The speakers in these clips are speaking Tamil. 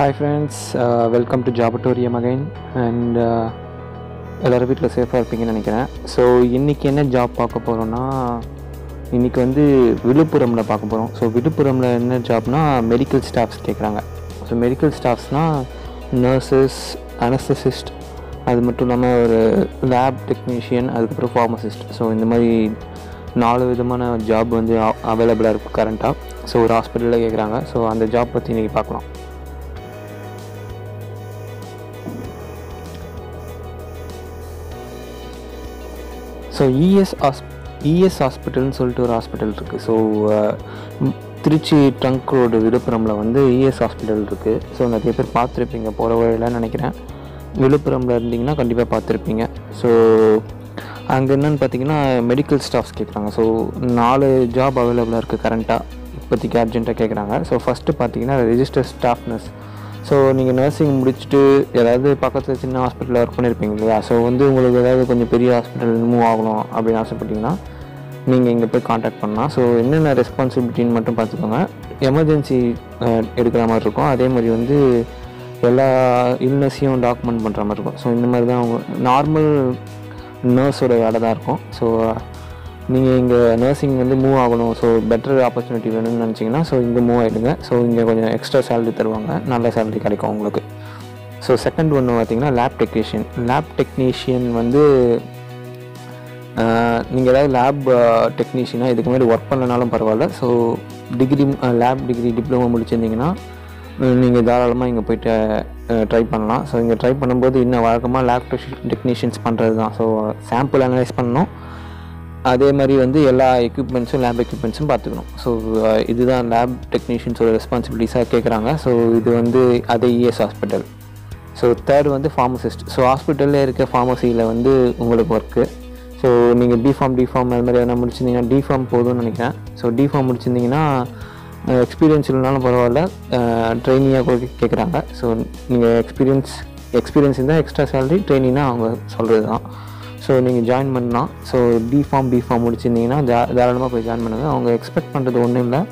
hi friends welcome to Jobatorium again and எல்லோரும் வீட்டில் சேஃபாக இருப்பீங்கன்னு நினைக்கிறேன் ஸோ இன்றைக்கி என்ன ஜாப் பார்க்க போகிறோன்னா இன்றைக்கி வந்து விழுப்புரமில் பார்க்க போகிறோம் ஸோ விழுப்புரமில் என்ன ஜாப்னா மெடிக்கல் ஸ்டாஃப்ஸ் கேட்குறாங்க ஸோ மெடிக்கல் ஸ்டாஃப்ஸ்னால் நர்சஸ் அனஸ்தசிஸ்ட் அது மட்டும் இல்லாமல் ஒரு லேப் டெக்னீஷியன் அதுக்கப்புறம் ஃபார்மசிஸ்ட் ஸோ இந்த மாதிரி நாலு விதமான ஜாப் வந்து அவைலபிளாக இருக்குது கரண்ட்டாக ஸோ ஒரு ஹாஸ்பிட்டலில் கேட்குறாங்க ஸோ அந்த ஜாப் பற்றி இன்றைக்கி பார்க்கலாம் ஸோ இஎஸ் ஹாஸ் இஎஸ் ஹாஸ்பிட்டல்னு சொல்லிட்டு ஒரு ஹாஸ்பிட்டல் இருக்குது ஸோ திருச்சி ட்ரங்க் ரோடு விழுப்புரமில் வந்து இஎஸ் ஹாஸ்பிட்டல் இருக்குது ஸோ நிறைய பேர் பார்த்துருப்பீங்க போகிற வழியில் நினைக்கிறேன் விழுப்புரமில் இருந்தீங்கன்னா கண்டிப்பாக பார்த்துருப்பீங்க ஸோ அங்கே என்னென்னு பார்த்தீங்கன்னா மெடிக்கல் ஸ்டாஃப்ஸ் கேட்குறாங்க ஸோ நாலு ஜாப் அவைலபிளாக இருக்குது கரண்ட்டாக இப்போதைக்கு அர்ஜென்ட்டாக கேட்குறாங்க ஸோ ஃபஸ்ட்டு பார்த்தீங்கன்னா ரெஜிஸ்டர் ஸ்டாஃப் நர்ஸ் ஸோ நீங்கள் நர்சிங் முடிச்சுட்டு ஏதாவது பக்கத்தில் சின்ன ஹாஸ்பிட்டலில் ஒர்க் பண்ணியிருப்பீங்க இல்லையா ஸோ வந்து உங்களுக்கு ஏதாவது கொஞ்சம் பெரிய ஹாஸ்பிட்டல் மூவ் ஆகணும் அப்படின்னு ஆசைப்பட்டீங்கன்னா நீங்கள் இங்கே போய் காண்டாக்ட் பண்ணலாம் ஸோ என்னென்ன ரெஸ்பான்சிபிலிட்டின்னு மட்டும் பார்த்துக்கோங்க எமர்ஜென்சி எடுக்கிற மாதிரி இருக்கும் அதே மாதிரி வந்து எல்லா இல்னஸையும் டாக்குமெண்ட் பண்ணுற மாதிரி இருக்கும் ஸோ இந்த மாதிரி தான் அவங்க நார்மல் நர்ஸோட வேலை தான் இருக்கும் ஸோ நீங்கள் இங்கே நர்சிங் வந்து மூவ் ஆகணும் ஸோ பெட்டர் ஆப்பர்ச்சுனிட்டி வேணும்னு நினச்சிங்கன்னா ஸோ இங்கே மூவ் ஆகிடுங்க ஸோ இங்கே கொஞ்சம் எக்ஸ்ட்ரா சேலரி தருவாங்க நல்ல சேலரி கிடைக்கும் உங்களுக்கு ஸோ செகண்ட் ஒன்று பார்த்தீங்கன்னா லேப் டெக்னீஷியன் லேப் டெக்னீஷியன் வந்து நீங்கள் ஏதாவது லேப் டெக்னீஷியனாக இதுக்கு முன்னாடி ஒர்க் பண்ணலனாலும் பரவாயில்ல so degree lab degree diploma முடிச்சிருந்தீங்கன்னா நீங்கள் தாராளமாக இங்கே போயிட்டு ட்ரை பண்ணலாம் ஸோ இங்கே ட்ரை பண்ணும்போது இன்னும் வழக்கமாக லேப் டெக்னீஷியன்ஸ் பண்ணுறது தான் ஸோ சாம்பிள் அனலைஸ் பண்ணணும் அதே மாதிரி வந்து எல்லா எக்யூப்மெண்ட்ஸும் லேப் எக்யூப்மெண்ட்ஸும் பார்த்துக்கணும் ஸோ இதுதான் லேப் டெக்னீஷியன்ஸோட ரெஸ்பான்சிபிலிட்டிஸாக கேட்குறாங்க ஸோ இது வந்து அதே இஎஸ் ஹாஸ்பிட்டல் ஸோ தேர்ட் வந்து ஃபார்மசிஸ்ட் ஸோ ஹாஸ்பிட்டலில் இருக்க ஃபார்மசியில் வந்து உங்களுக்கு ஒர்க்கு ஸோ நீங்கள் பிஃபார்ம் டிஃபார்ம் அது மாதிரி எதனா முடிச்சிருந்தீங்கன்னா டிஃபார்ம் போதும்னு நினைக்கிறேன் ஸோ டிஃபார்ம் முடிச்சிருந்தீங்கன்னா எக்ஸ்பீரியன்ஸ் இல்லைனாலும் பரவாயில்ல ட்ரைனிங்காக கூட கேட்குறாங்க ஸோ நீங்கள் எக்ஸ்பீரியன்ஸ் எக்ஸ்பீரியன்ஸ் இருந்தால் எக்ஸ்ட்ரா சேலரி ட்ரைனிங்னா அவங்க சொல்கிறது தான் ஸோ நீங்கள் ஜாயின் பண்ணலாம் ஸோ டிஃபார்ம் பிஃபார்ம் முடிச்சிருந்தீங்கன்னா ஜா தாராளமாக போய் ஜாயின் பண்ணுங்கள் அவங்க எக்ஸ்பெக்ட் பண்ணுறது ஒன்றும் இல்லை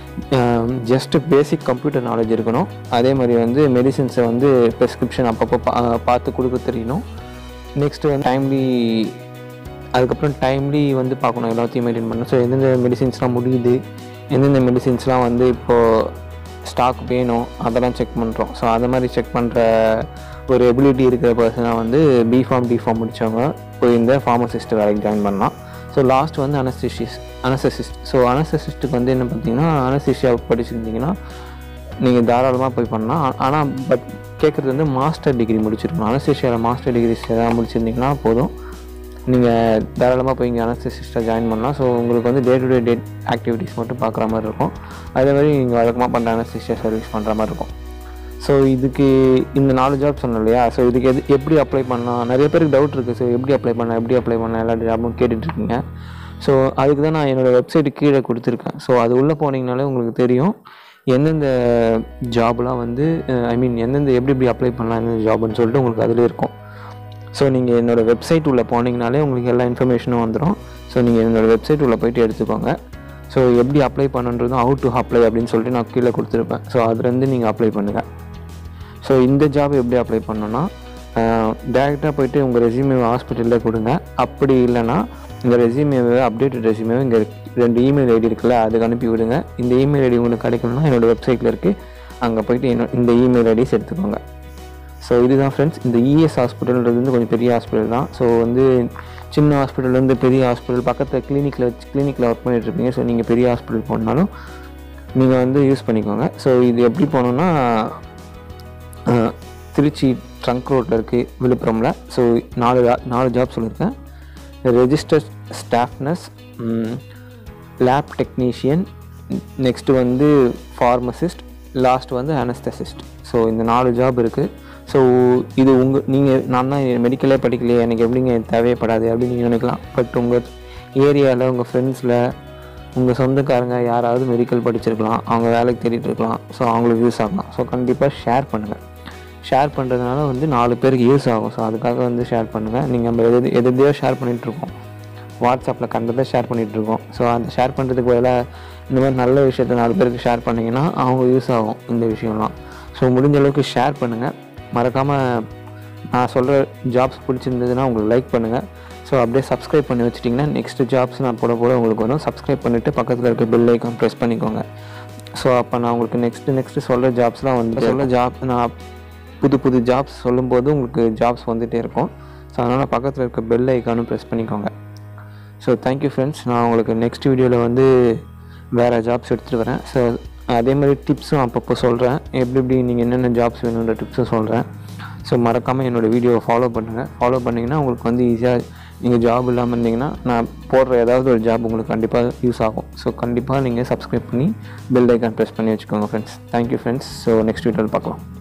ஜஸ்ட்டு பேசிக் கம்ப்யூட்டர் நாலேஜ் இருக்கணும் அதே மாதிரி வந்து மெடிசின்ஸை வந்து ப்ரெஸ்கிரிப்ஷன் அப்பப்போ பா பார்த்து கொடுக்க தெரியணும் நெக்ஸ்ட்டு வந்து டைம்லி அதுக்கப்புறம் டைம்லி வந்து பார்க்கணும் எல்லாத்தையும் மெயின்டைன் பண்ணணும் ஸோ எந்தெந்த மெடிசின்ஸ்லாம் முடியுது எந்தெந்த மெடிசின்ஸ்லாம் வந்து இப்போது ஸ்டாக் வேணும் அதெல்லாம் செக் பண்ணுறோம் ஸோ அதை மாதிரி செக் பண்ணுற ஒரு எபிலிட்டி இருக்கிற பர்சனாக வந்து பிஃபார்ம் டிஃபார்ம் முடித்தவங்க போய் இந்த ஃபார்மசிஸ்ட் வேலைக்கு ஜாயின் பண்ணலாம் ஸோ லாஸ்ட் வந்து அனஸ்திஷிஸ் அனஸ்தசிஸ்ட் ஸோ அனஸ்தசிஸ்ட்டுக்கு வந்து என்ன பார்த்தீங்கன்னா அனஸ்திஷியா படிச்சிருந்தீங்கன்னா நீங்கள் தாராளமாக போய் பண்ணலாம் ஆனால் பட் கேட்குறது வந்து மாஸ்டர் டிகிரி முடிச்சிருக்கணும் அனஸ்தேஷியாவில் மாஸ்டர் டிகிரிஸ் எதாவது முடிச்சிருந்தீங்கன்னா போதும் நீங்கள் தாராளமாக போய் இங்கே அனஸ்தசிஸ்ட்டாக ஜாயின் பண்ணலாம் ஸோ உங்களுக்கு வந்து day to day date activities மட்டும் பார்க்குற மாதிரி இருக்கும் அதே மாதிரி நீங்கள் வழக்கமாக பண்ணுற அனஸ்தேஷியா சர்வீஸ் பண்ணுற மாதிரி இருக்கும் ஸோ இதுக்கு இந்த நாலு ஜாப் சொன்னோம் இல்லையா ஸோ இதுக்கு எது எப்படி அப்ளை பண்ணலாம் நிறைய பேருக்கு டவுட் இருக்குது ஸோ எப்படி அப்ளை பண்ணலாம் எப்படி அப்ளை பண்ணலாம் எல்லா ஜாபும் கேட்டுட்ருக்கீங்க ஸோ அதுக்கு தான் நான் என்னோடய வெப்சைட்டு கீழே கொடுத்துருக்கேன் ஸோ அது உள்ளே போனீங்கனாலே உங்களுக்கு தெரியும் எந்தெந்த ஜாப்லாம் வந்து ஐ மீன் எந்தெந்த எப்படி எப்படி அப்ளை பண்ணலாம் எந்தெந்த ஜாப்னு சொல்லிட்டு உங்களுக்கு அதிலே இருக்கும் ஸோ நீங்கள் என்னோடய வெப்சைட் உள்ளே போனீங்கனாலே உங்களுக்கு எல்லா இன்ஃபர்மேஷனும் வந்துடும் ஸோ நீங்கள் என்னோடய வெப்சைட் உள்ளே போயிட்டு எடுத்துக்கோங்க ஸோ எப்படி அப்ளை பண்ணுன்றதும் ஹவு டு அப்ளை அப்படின்னு சொல்லிட்டு நான் கீழே கொடுத்துருப்பேன் ஸோ அதுலேருந்து நீங்கள் அப்ளை பண்ணுங்கள் ஸோ இந்த ஜாப் எப்படி அப்ளை பண்ணணும்னா டேரெக்டாக போயிட்டு உங்கள் ரெசியூமேவை ஹாஸ்பிட்டலில் கொடுங்க அப்படி இல்லைன்னா இந்த ரெசியூமேவை அப்டேட்டட் ரெசியூமேவை இங்கே ரெண்டு இமெயில் ஐடி இருக்குல்ல அதுக்கு அனுப்பி விடுங்க இந்த இமெயில் ஐடி உங்களுக்கு கிடைக்கணும்னா என்னோடய வெப்சைட்டில் இருக்குது அங்கே போயிட்டு என்ன இந்த இமெயில் ஐடிஸ் எடுத்துக்கோங்க ஸோ இதுதான் ஃப்ரெண்ட்ஸ் இந்த இஎஸ் ஹாஸ்பிட்டல்ன்றது வந்து கொஞ்சம் பெரிய ஹாஸ்பிட்டல் தான் ஸோ வந்து சின்ன ஹாஸ்பிட்டல்லேருந்து பெரிய ஹாஸ்பிட்டல் பக்கத்தில் கிளினிக்கில் வச்சு கிளினிக்கில் ஒர்க் பண்ணிகிட்ருப்பீங்க ஸோ நீங்கள் பெரிய ஹாஸ்பிட்டல் போனாலும் நீங்கள் வந்து யூஸ் பண்ணிக்கோங்க ஸோ இது எப்படி போகணுன்னா திருச்சி ட்ரங்க் ரோட்டில் இருக்குது விழுப்புரமில் ஸோ நாலு நாலு ஜாப் சொல்லியிருக்கேன் register staff nurse lab technician next வந்து ஃபார்மசிஸ்ட் லாஸ்ட் வந்து அனஸ்தசிஸ்ட் ஸோ இந்த நாலு ஜாப் இருக்குது ஸோ இது உங்கள் நீங்கள் நான் தான் மெடிக்கலே படிக்கலையே எனக்கு எப்படிங்க தேவைப்படாது அப்படின்னு நீங்கள் நினைக்கலாம் பட் உங்கள் ஏரியாவில் உங்கள் ஃப்ரெண்ட்ஸில் உங்கள் சொந்தக்காரங்க யாராவது மெடிக்கல் படிச்சிருக்கலாம் அவங்க வேலைக்கு தேடிட்டு இருக்கலாம் ஸோ அவங்களுக்கு யூஸ் ஆகலாம் ஸோ கண்டிப்பாக ஷேர் பண்ணுங்கள் ஷேர் பண்ணுறதுனால வந்து நாலு பேருக்கு யூஸ் ஆகும் ஸோ அதுக்காக வந்து ஷேர் பண்ணுங்கள் நீங்கள் நம்ம எது எது எதையோ ஷேர் பண்ணிகிட்ருக்கோம் வாட்ஸ்அப்பில் கண்டதை ஷேர் பண்ணிகிட்ருக்கோம் ஸோ அந்த ஷேர் பண்ணுறதுக்கு பதிலாக இந்த மாதிரி நல்ல விஷயத்த நாலு பேருக்கு ஷேர் பண்ணிங்கன்னா அவங்க யூஸ் ஆகும் இந்த விஷயம்லாம் ஸோ ஸோ முடிஞ்ச அளவுக்கு ஷேர் பண்ணுங்கள் மறக்காமல் நான் சொல்கிற ஜாப்ஸ் பிடிச்சிருந்ததுன்னா உங்களுக்கு லைக் பண்ணுங்கள் ஸோ அப்படியே சப்ஸ்கிரைப் பண்ணி வச்சிட்டிங்கன்னா நெக்ஸ்ட் ஜாப்ஸ் நான் போட போட உங்களுக்கு வரும் சப்ஸ்கிரைப் பண்ணிவிட்டு பக்கத்தில் இருக்க பெல் ஐக்கான் ப்ரெஸ் பண்ணிக்கோங்க ஸோ அப்போ நான் உங்களுக்கு நெக்ஸ்ட்டு நெக்ஸ்ட்டு சொல்கிற ஜாப்ஸ்லாம் வந்து சொல்ல ஜாப் நான் புது புது ஜாப்ஸ் சொல்லும்போது உங்களுக்கு ஜாப்ஸ் வந்துகிட்டே இருக்கும் ஸோ அதனால் பக்கத்தில் இருக்க பெல் ஐக்கானும் ப்ரெஸ் பண்ணிக்கோங்க ஸோ தேங்க்யூ ஃப்ரெண்ட்ஸ் நான் உங்களுக்கு நெக்ஸ்ட் வீடியோவில் வந்து வேறு ஜாப்ஸ் எடுத்துகிட்டு வரேன் ஸோ அதே மாதிரி டிப்ஸும் அப்பப்போ சொல்கிறேன் எப்படி எப்படி நீங்கள் என்னென்ன ஜாப்ஸ் வேணுன்ற டிப்ஸும் சொல்கிறேன் ஸோ மறக்காமல் என்னோடய வீடியோவை ஃபாலோ பண்ணுங்கள் ஃபாலோ பண்ணிங்கன்னா உங்களுக்கு வந்து ஈஸியாக நீங்கள் ஜாப் இல்லாமல் இருந்தீங்கன்னா நான் போடுற ஏதாவது ஒரு ஜாப் உங்களுக்கு கண்டிப்பாக யூஸ் ஆகும் ஸோ கண்டிப்பாக நீங்கள் சப்ஸ்கிரைப் பண்ணி பெல் ஐக்கான் ப்ரெஸ் பண்ணி வச்சுக்கோங்க friends thank you friends so next வீடியோவில் பார்க்கலாம்